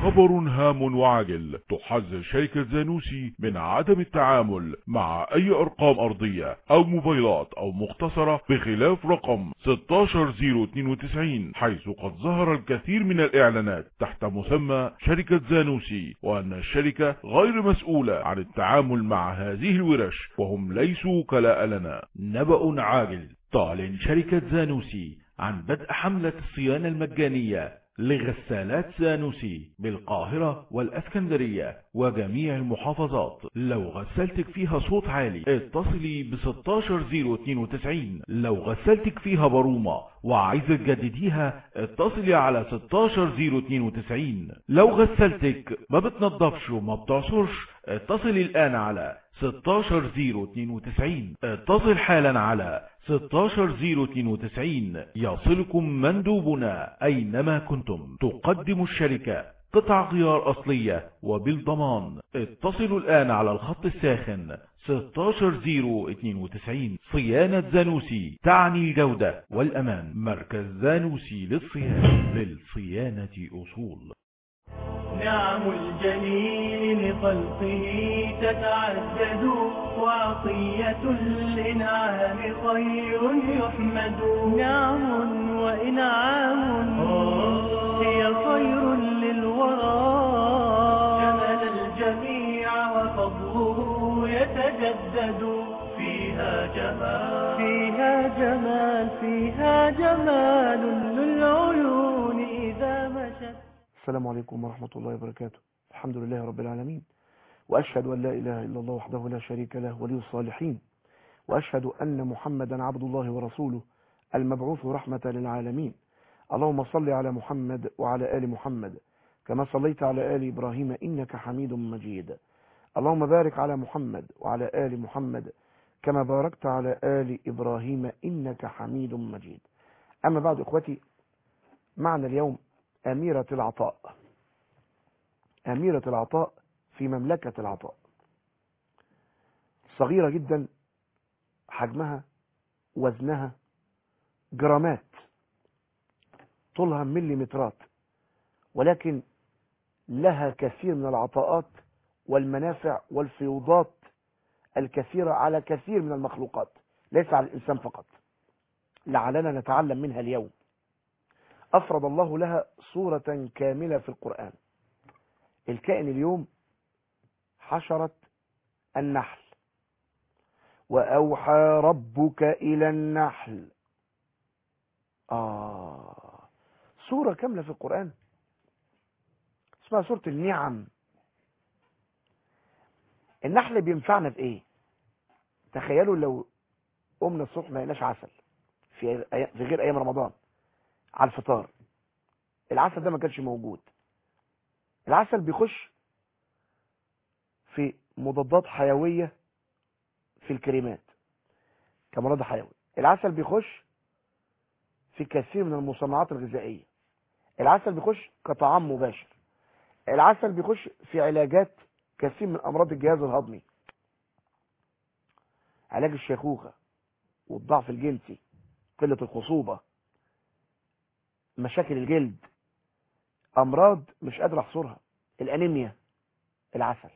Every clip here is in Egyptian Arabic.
خبر هام وعاجل تحذر شركة زانوسي من عدم التعامل مع اي ارقام ارضية او موبايلات او مختصرة بخلاف رقم 16092 حيث قد ظهر الكثير من الاعلانات تحت مسمى شركة زانوسي وان الشركة غير مسؤولة عن التعامل مع هذه الورش وهم ليسوا وكلاء لنا نبأ عاجل تعلن شركة زانوسي عن بدء حملة الصيانة المجانية لغسالات سانوسي بالقاهرة والاسكندرية وجميع المحافظات لو غسلتك فيها صوت عالي اتصلي ب 16092 لو غسلتك فيها برومة وعايزة تجدديها اتصلي على 16092 لو غسلتك ما بتنضفش وما بتعصرش اتصلي الآن على 16092 اتصل حالا على 16092 يصلكم مندوبنا أينما كنتم تقدم الشركة قطع غيار أصلية وبالضمان اتصلوا الآن على الخط الساخن 16092 صيانة زانوسي تعني الجودة والأمان مركز زانوسي للصيانة للصيانة أصول نعم الجميل لخلقه تتعدد وعطية الإنعام خير يحمد نعم وإنعام هي خير للورى شمل الجميع وفضله يتجدد فيها جمال فيها جمال فيها جمال للعيون إذا مشت السلام عليكم ورحمة الله وبركاته الحمد لله رب العالمين وأشهد أن لا إله إلا الله وحده لا شريك له ولي الصالحين وأشهد أن محمدا عبد الله ورسوله المبعوث رحمة للعالمين اللهم صل على محمد وعلى آل محمد كما صليت على آل إبراهيم إنك حميد مجيد اللهم بارك على محمد وعلى آل محمد كما باركت على آل إبراهيم إنك حميد مجيد أما بعد إخوتي معنا اليوم أميرة العطاء أميرة العطاء في مملكة العطاء صغيرة جدا حجمها وزنها جرامات طولها مليمترات ولكن لها كثير من العطاءات والمنافع والفيوضات الكثيرة على كثير من المخلوقات ليس على الإنسان فقط لعلنا نتعلم منها اليوم أفرض الله لها صورة كاملة في القرآن الكائن اليوم حشرة النحل وأوحى ربك إلى النحل آه صورة كاملة في القرآن اسمها سورة النعم النحل بينفعنا في ايه تخيلوا لو قمنا الصبح ما لقيناش عسل في في غير ايام رمضان على الفطار العسل ده ما كانش موجود العسل بيخش في مضادات حيوية في الكريمات كمضاد حيوي العسل بيخش في كثير من المصنعات الغذائية العسل بيخش كطعام مباشر العسل بيخش في علاجات كثير من امراض الجهاز الهضمي علاج الشيخوخة والضعف الجنسي قلة الخصوبة مشاكل الجلد امراض مش قادر احصرها الانيميا العسل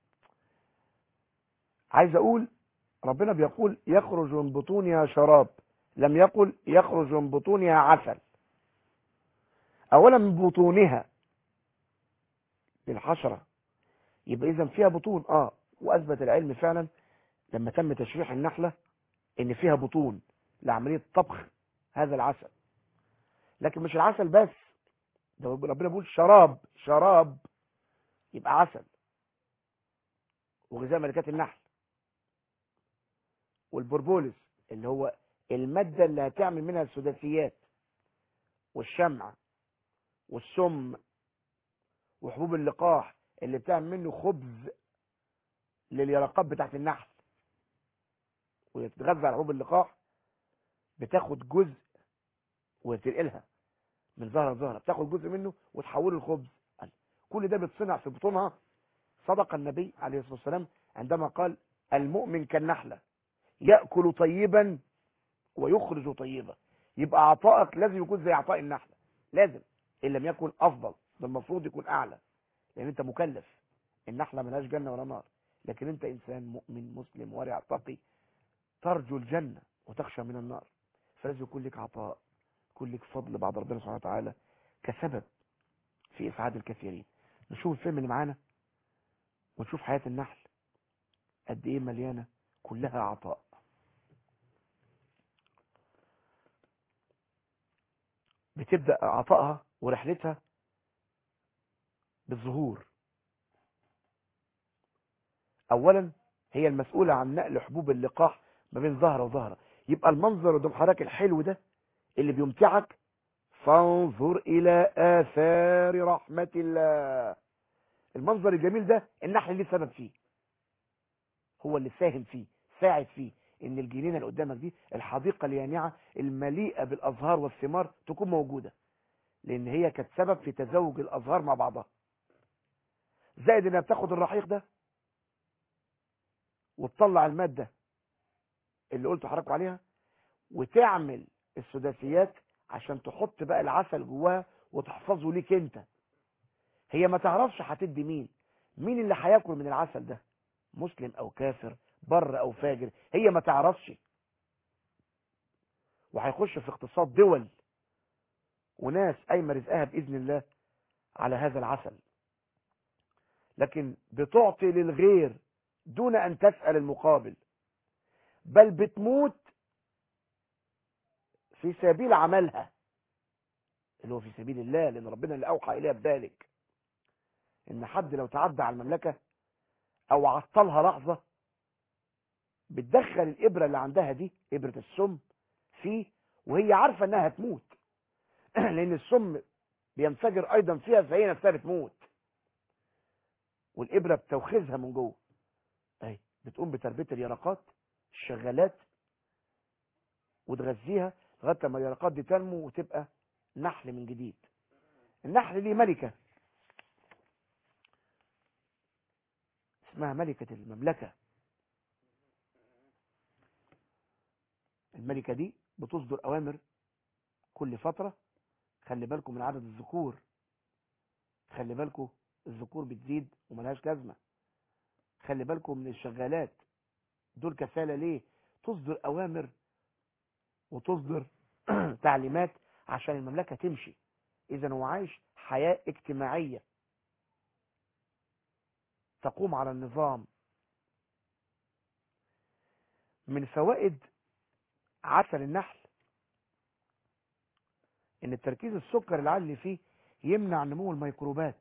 عايز اقول ربنا بيقول يخرج من بطونها شراب لم يقل يخرج من بطونها عسل اولا من بطونها للحشرة يبقى اذا فيها بطون اه واثبت العلم فعلا لما تم تشريح النحلة ان فيها بطون لعملية طبخ هذا العسل لكن مش العسل بس ده ربنا بيقول شراب شراب يبقى عسل وغذاء ملكات النحل والبربوليس اللي هو المادة اللي هتعمل منها السداسيات والشمع والسم وحبوب اللقاح اللي بتعمل منه خبز لليرقات بتاعت النحل ويتغذى على حبوب اللقاح بتاخد جزء وتنقلها من زهرة لزهرة بتاخد جزء منه وتحوله لخبز كل ده بيتصنع في بطونها صدق النبي عليه الصلاة والسلام عندما قال المؤمن كالنحلة يأكل طيبا ويخرج طيبا يبقى عطائك لازم يكون زي عطاء النحلة لازم إن لم يكن أفضل ده المفروض يكون أعلى لان انت مكلف النحله ملهاش جنه ولا نار لكن انت انسان مؤمن مسلم ورع تقي ترجو الجنه وتخشى من النار فلازم يكون لك عطاء يكون لك فضل بعد ربنا سبحانه وتعالى كسبب في اسعاد الكثيرين نشوف الفيلم اللي معانا ونشوف حياه النحل قد ايه مليانه كلها عطاء بتبدا عطائها ورحلتها بالظهور اولا هي المسؤولة عن نقل حبوب اللقاح ما بين زهرة وزهرة يبقى المنظر قدام حضرتك الحلو ده اللي بيمتعك فانظر الى اثار رحمة الله المنظر الجميل ده النحل ليه سبب فيه هو اللي ساهم فيه ساعد فيه ان الجنينة اللي قدامك دي الحديقة اليانعة المليئة بالازهار والثمار تكون موجودة لان هي كانت سبب في تزوج الازهار مع بعضها زائد انها بتاخد الرحيق ده وتطلع المادة اللي قلت حضراتكم عليها وتعمل السداسيات عشان تحط بقى العسل جواها وتحفظه ليك انت هي ما تعرفش هتدي مين مين اللي هياكل من العسل ده مسلم او كافر بر او فاجر هي ما تعرفش وهيخش في اقتصاد دول وناس قايمه رزقها باذن الله على هذا العسل لكن بتعطي للغير دون ان تسأل المقابل بل بتموت في سبيل عملها اللي هو في سبيل الله لان ربنا اللي اوحى اليها بذلك ان حد لو تعدى على المملكة او عطلها لحظة بتدخل الابرة اللي عندها دي ابرة السم فيه وهي عارفة انها هتموت لان السم بينفجر ايضا فيها فهي نفسها بتموت والابرة بتوخزها من جوه اهي بتقوم بتربية اليرقات الشغالات وتغذيها لغايه لما اليرقات دي تنمو وتبقى نحل من جديد النحل ليه ملكة اسمها ملكة المملكة الملكة دي بتصدر أوامر كل فترة خلي بالكم من عدد الذكور خلي بالكم الذكور بتزيد وملهاش لازمة خلي بالكم من الشغالات دول كسالة ليه تصدر أوامر وتصدر تعليمات عشان المملكة تمشي إذا هو عايش حياة اجتماعية تقوم على النظام من فوائد عسل النحل ان التركيز السكر العالي فيه يمنع نمو الميكروبات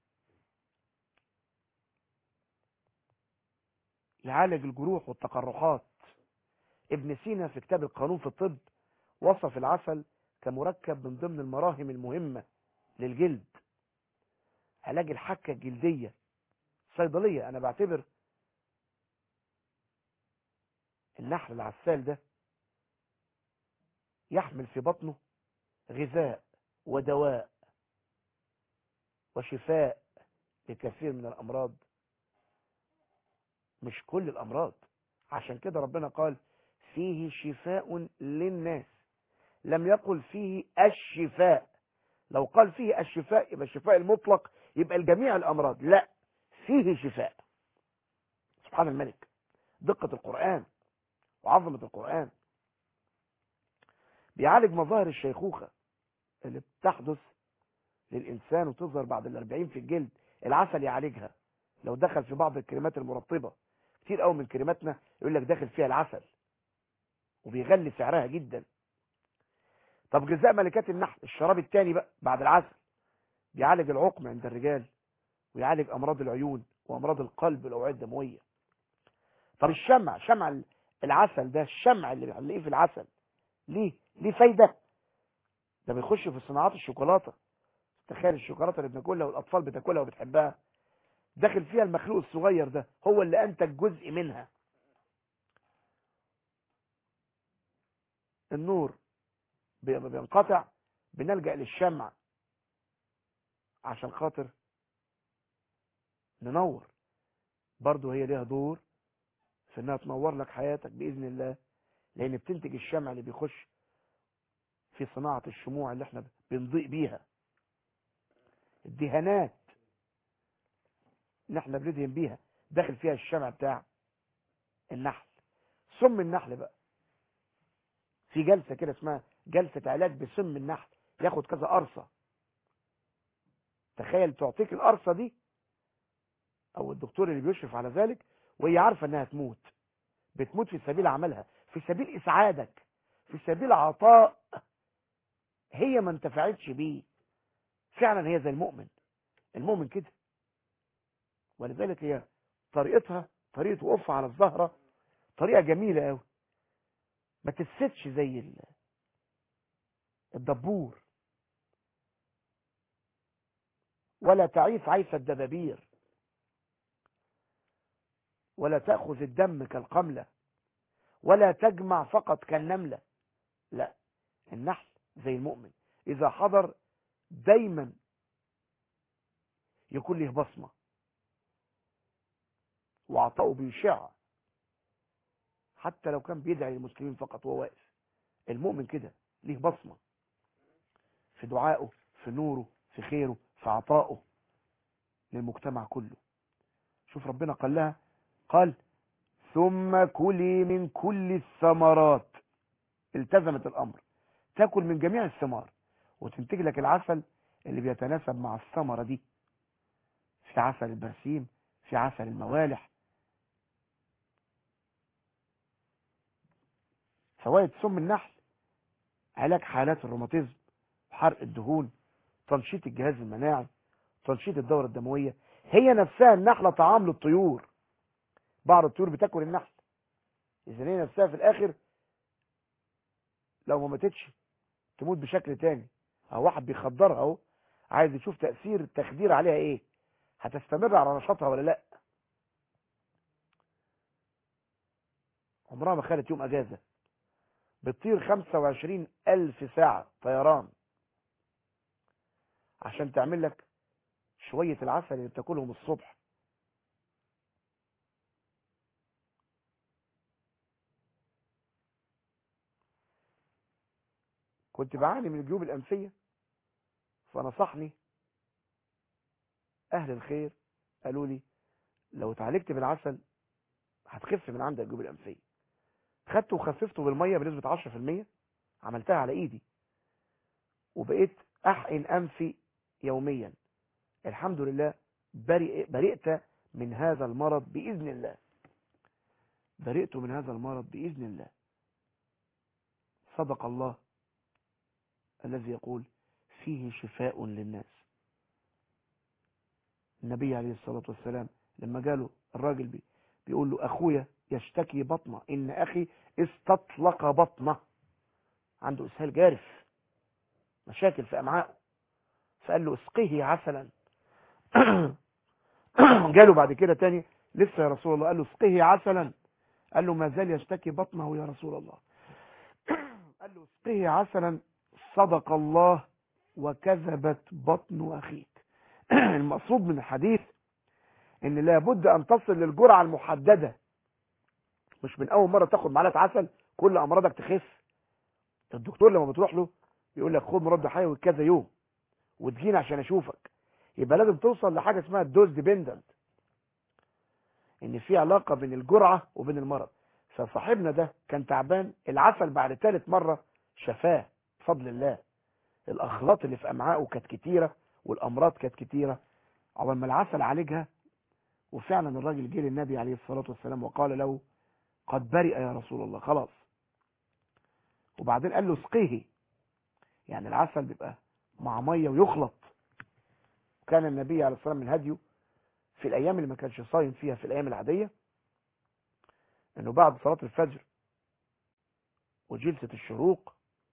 يعالج الجروح والتقرحات ابن سينا في كتاب القانون في الطب وصف العسل كمركب من ضمن المراهم المهمة للجلد علاج الحكة الجلدية صيدلية انا بعتبر النحل العسال ده يحمل في بطنه غذاء ودواء وشفاء لكثير من الامراض مش كل الامراض عشان كده ربنا قال فيه شفاء للناس لم يقل فيه الشفاء لو قال فيه الشفاء يبقى الشفاء المطلق يبقى لجميع الامراض لا فيه شفاء سبحان الملك دقة القرآن وعظمة القرآن بيعالج مظاهر الشيخوخة اللي بتحدث للإنسان وتظهر بعد الأربعين في الجلد العسل يعالجها لو دخل في بعض الكريمات المرطبة كتير قوي من كريماتنا يقول لك داخل فيها العسل وبيغلي سعرها جدا طب غذاء ملكات النحل الشراب الثاني بقى بعد العسل بيعالج العقم عند الرجال ويعالج امراض العيون وامراض القلب والاوعيه الدمويه طب الشمع شمع العسل ده الشمع اللي بنلاقيه في العسل ليه ليه فايده ده بيخش في صناعات الشوكولاته تخيل الشوكولاته اللي بناكلها والاطفال بتاكلها وبتحبها داخل فيها المخلوق الصغير ده هو اللي انتج جزء منها النور بينقطع بنلجأ للشمع عشان خاطر ننور برضو هي ليها دور في انها تنور لك حياتك بإذن الله لان بتنتج الشمع اللي بيخش في صناعة الشموع اللي احنا بنضيء بيها الدهانات ان احنا بندهن بيها داخل فيها الشمع بتاع النحل سم النحل بقى في جلسة كده اسمها جلسة علاج بسم النحل ياخد كذا قرصة تخيل تعطيك القرصة دي او الدكتور اللي بيشرف على ذلك وهي عارفة انها تموت بتموت في سبيل عملها في سبيل اسعادك في سبيل عطاء هي ما انتفعتش بيه فعلا هي زي المؤمن المؤمن كده ولذلك هي طريقتها طريقة وقوفها على الزهرة طريقة جميلة قوي ما تفسدش زي ال- الدبور ولا تعيث عيث الدبابير ولا تأخذ الدم كالقملة ولا تجمع فقط كالنملة لا النحل زي المؤمن إذا حضر دايما يكون له بصمة وعطاؤه بيشع حتى لو كان بيدعي للمسلمين فقط وهو واقف المؤمن كده ليه بصمة في دعائه في نوره في خيره في عطائه للمجتمع كله شوف ربنا قال لها قال ثم كلي من كل الثمرات التزمت الأمر تاكل من جميع الثمار وتنتج لك العسل اللي بيتناسب مع الثمرة دي في عسل البرسيم في عسل الموالح فوائد سم النحل علاج حالات الروماتيزم حرق الدهون تنشيط الجهاز المناعي تنشيط الدورة الدموية هي نفسها النحلة طعام للطيور بعض الطيور بتاكل النحل اذا هي نفسها في الاخر لو ما ماتتش تموت بشكل تاني او واحد بيخدرها اهو عايز يشوف تأثير التخدير عليها ايه هتستمر على نشاطها ولا لا عمرها ما خدت يوم اجازة بتطير 25 ألف ساعة طيران عشان تعمل لك شوية العسل اللي بتاكلهم الصبح كنت بعاني من الجيوب الأنفية فنصحني أهل الخير قالوا لي لو اتعالجت بالعسل هتخف من عندك الجيوب الأنفية خدته وخففته بالمية بنسبة 10% عملتها على ايدي وبقيت احقن انفي يوميا الحمد لله برئ برئت من هذا المرض بإذن الله برئت من هذا المرض بإذن الله صدق الله الذي يقول فيه شفاء للناس النبي عليه الصلاة والسلام لما جاله الراجل بي بيقول له أخويا يشتكي بطنه إن أخي استطلق بطنه عنده إسهال جارف مشاكل في أمعائه فقال له اسقيه عسلا جاله بعد كده تاني لسه يا رسول الله قال له اسقيه عسلا قال له ما زال يشتكي بطنه يا رسول الله قال له اسقيه عسلا صدق الله وكذبت بطن أخيك المقصود من الحديث ان لابد ان تصل للجرعة المحددة مش من اول مرة تاخد معلقة عسل كل امراضك تخف الدكتور لما بتروح له يقول لك خد مضاد حيوي كذا يوم وتجينا عشان اشوفك يبقى لازم توصل لحاجة اسمها الدوز ديبندنت ان في علاقة بين الجرعة وبين المرض فصاحبنا ده كان تعبان العسل بعد ثالث مرة شفاه بفضل الله الاخلاط اللي في امعائه كانت كتيرة والامراض كانت كتيرة عقبال ما العسل عالجها وفعلا الراجل جه للنبي عليه الصلاة والسلام وقال له قد برئ يا رسول الله خلاص وبعدين قال له اسقيه يعني العسل بيبقى مع ميه ويخلط كان النبي عليه الصلاة والسلام من هديه في الايام اللي ما كانش صايم فيها في الايام العادية انه بعد صلاة الفجر وجلسة الشروق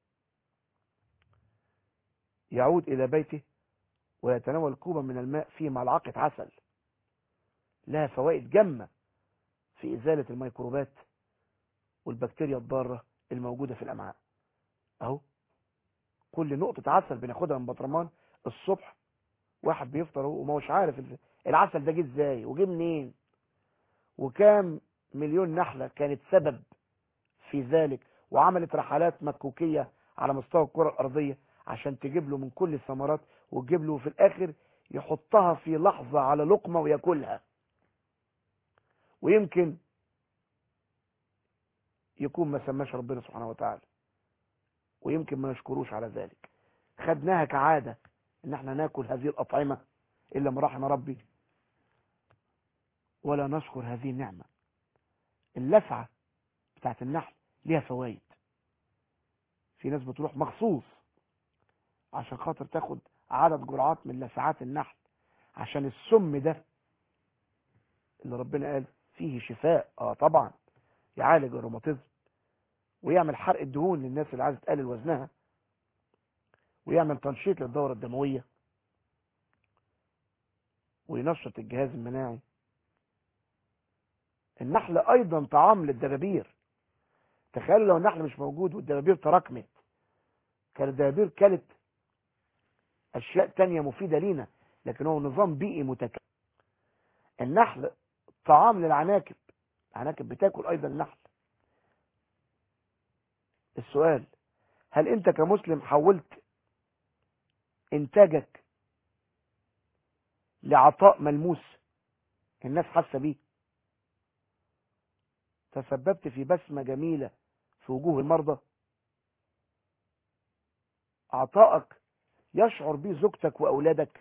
يعود الى بيته ويتناول كوبا من الماء فيه ملعقة عسل لها فوائد جمة في إزالة الميكروبات والبكتيريا الضارة الموجودة في الأمعاء أهو كل نقطة عسل بناخدها من بطرمان الصبح واحد بيفطر اهو وما هوش عارف العسل ده جه ازاي وجه منين وكام مليون نحلة كانت سبب في ذلك وعملت رحلات مكوكية على مستوى الكرة الأرضية عشان تجيب له من كل الثمرات وتجيب له في الآخر يحطها في لحظة على لقمة وياكلها ويمكن يكون ما سماش ربنا سبحانه وتعالى ويمكن ما نشكروش على ذلك خدناها كعادة ان احنا ناكل هذه الأطعمة إلا من رحم ربي ولا نشكر هذه النعمة اللسعة بتاعت النحل ليها فوائد في ناس بتروح مخصوص عشان خاطر تاخد عدد جرعات من لسعات النحل عشان السم ده اللي ربنا قال فيه شفاء اه طبعا يعالج الروماتيزم ويعمل حرق الدهون للناس اللي عايزه تقلل وزنها ويعمل تنشيط للدورة الدموية وينشط الجهاز المناعي النحل ايضا طعام للدبابير تخيلوا لو النحل مش موجود والدبابير تراكمت كان الدبابير كلت اشياء تانية مفيدة لينا لكن هو نظام بيئي متكامل النحل طعام للعناكب العناكب بتاكل ايضا النحل السؤال هل انت كمسلم حولت انتاجك لعطاء ملموس الناس حاسه بيه تسببت في بسمة جميلة في وجوه المرضى عطائك يشعر به زوجتك وأولادك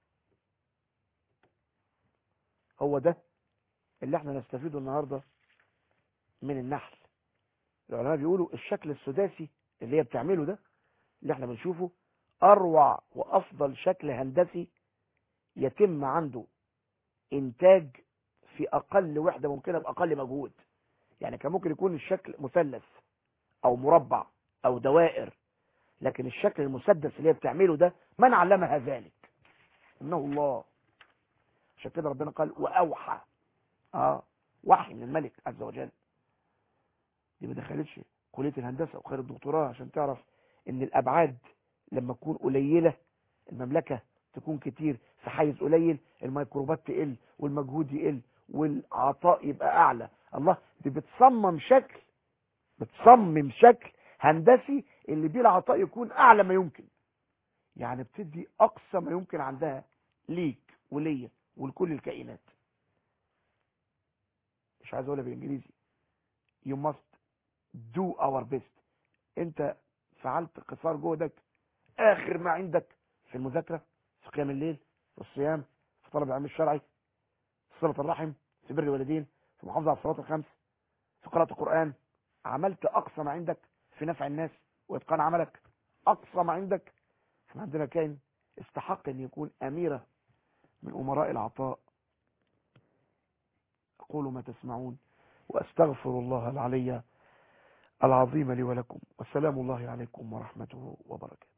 هو ده اللي احنا نستفيده النهاردة من النحل العلماء بيقولوا الشكل السداسي اللي هي بتعمله ده اللي احنا بنشوفه أروع وأفضل شكل هندسي يتم عنده إنتاج في أقل وحدة ممكنة بأقل مجهود يعني كان ممكن يكون الشكل مثلث او مربع او دوائر لكن الشكل المسدس اللي هي بتعمله ده من علمها ذلك انه الله عشان كده ربنا قال واوحى اه وحي من الملك عز وجل دي ما دخلتش كليه الهندسه وخير الدكتوراه عشان تعرف ان الابعاد لما تكون قليله المملكه تكون كتير في حيز قليل الميكروبات تقل والمجهود يقل والعطاء يبقى اعلى الله دي بتصمم شكل بتصمم شكل هندسي اللي بيه العطاء يكون اعلى ما يمكن يعني بتدي اقصى ما يمكن عندها ليك وليا ولكل الكائنات مش عايز اقولها بالانجليزي you must do our best انت فعلت قصار جهدك اخر ما عندك في المذاكره في قيام الليل في الصيام في طلب العلم الشرعي في صله الرحم في بر الوالدين في محافظة على الصلاة الخمس في قراءة القرآن عملت أقصى ما عندك في نفع الناس وإتقان عملك أقصى ما عندك احنا عندنا كائن استحق أن يكون أميرة من أمراء العطاء أقول ما تسمعون وأستغفر الله العلي العظيم لي ولكم والسلام الله عليكم ورحمته وبركاته